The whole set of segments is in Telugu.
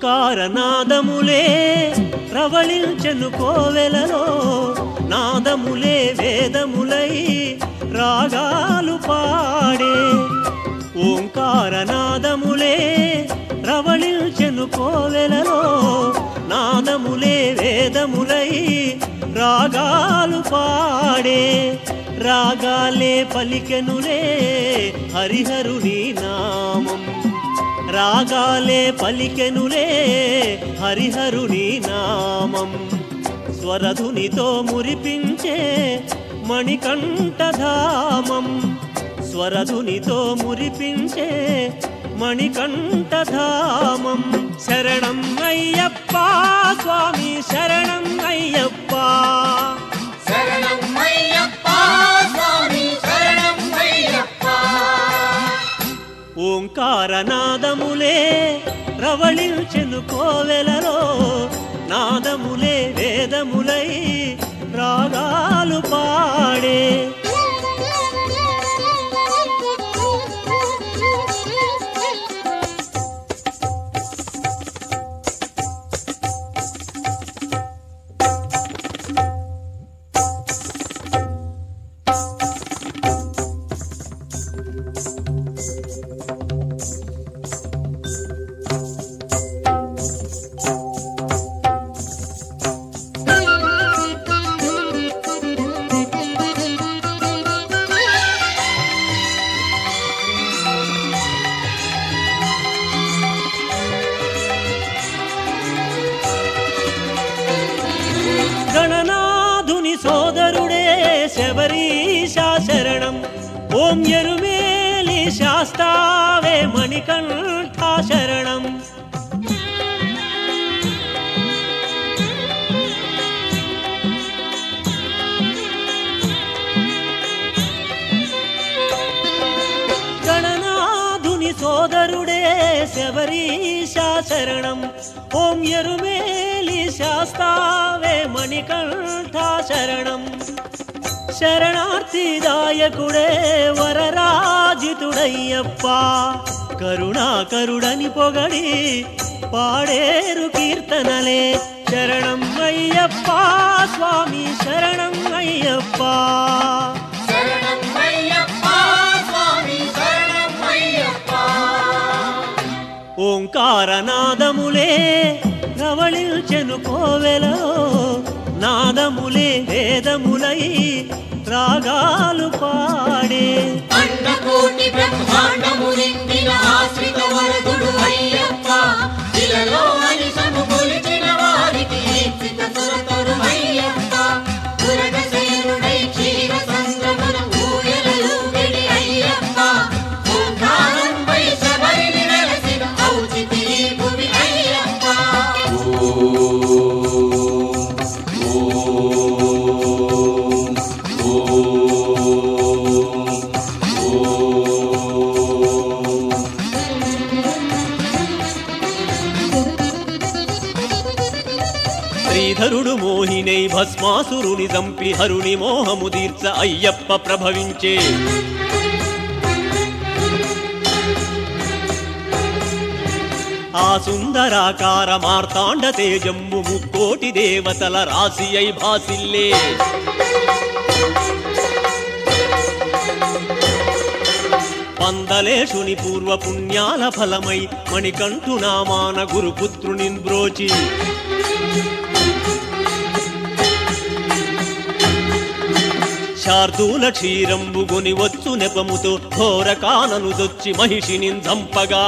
ఓంకారనాదములే ప్రవళించెను కోవెలలో నాదములే వేదములై రాగాలు పాడే ఓంకారనాదములే ప్రవళించెను కోవెలలో నాదములే వేదములై రాగాలు పాడే రాగాలే పలికెనులే హరిహరుని నామం రాగాలే పలికెనులే హరిహరుని నామం స్వరధునితో మురిపించే మణికంఠధామం స్వరధునితో మురిపించే మణికంఠధామం శరణం అయ్యప్ప స్వామి శరణం అయ్యప్ప శరణం అయ్యప్ప స్వామి శరణం అయ్యప్ప ఓంకారనాదములే ప్రవళించెను కోవెలలో నాదములే వేదములై రాగాలు పాడే గణనాథుని సోదరుడే శబరీశా శరణం ఓం ఎరుమేలి శాస్తావే మణికంఠ శరణం గణనాథుని సోదరుడే శబరీశా శరణం ఓం ఎరుమేలి శాస్తావే మణికంఠ శరణం శరణార్థిదాయకుడే వరరాజితుడయ్యప్ప కరుణాకరుడని పొగడి పాడేరు కీర్తనలే శరణం అయ్యప్ప స్వామి శరణం అయ్యప్ప శరణం అయ్యప్ప స్వామి శరణం అయ్యప్ప ఓంకారనాదములే ప్రవళించెను కోవెలలో నాదములే వేదములై రాగాలు పాడే అండకోటి బ్రహ్మాండము నిండిన ఆశ్రిత వరదుడు అయ్యప్ప ఇలలో అనిశము కొలిచిన వారికి ఈప్సిత సురతరు అయ్యప్ప పురగశయనుడై క్షీర సంద్రమున ఊయలూగిడి అయ్యప్ప ఓంకారంపై శబరిని నెలసిన ఔచితి ఈ భువి అయ్యప్ప శ్రీధరుడు మోహినై భస్మాసురుని చంపి హరుని మోహము తీర్చ అయ్యప్ప ప్రభవించే ఆ సుందరాకార మార్తాండ తేజంబు ముక్కోటి దేవతల రాశి అయి భాసిల్లే పందలేషుని పూర్వ పుణ్యాల ఫలమై మణికంఠు నామాన గురుపుత్రుని బ్రోచి శార్దూల క్షీరంబు గొని వచ్చు నెపముతో ఘోర కానను దొచ్చి మహిషిని చంపగా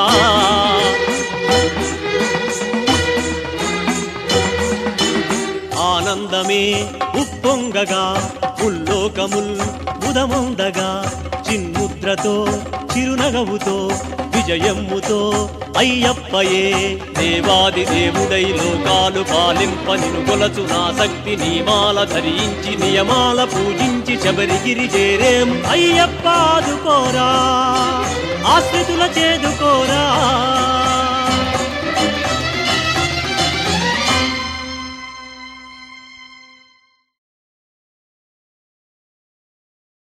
ఆనందమే ఉప్పొంగగా ఉల్లోకముల్ బుధముందగా చిన్ముద్రతో చిరునగవుతో విజయమ్ముతో అయ్యప్పయే దేవాది దేవుడై లోకాలు పాలింప నిను కొలచు నా శక్తి నియమాల ధరించి నియమాల పూజించి శబరిగిరి చేరేం అయ్యప్ప ఆదుకోరా ఆశ్రితుల చేదుకోరా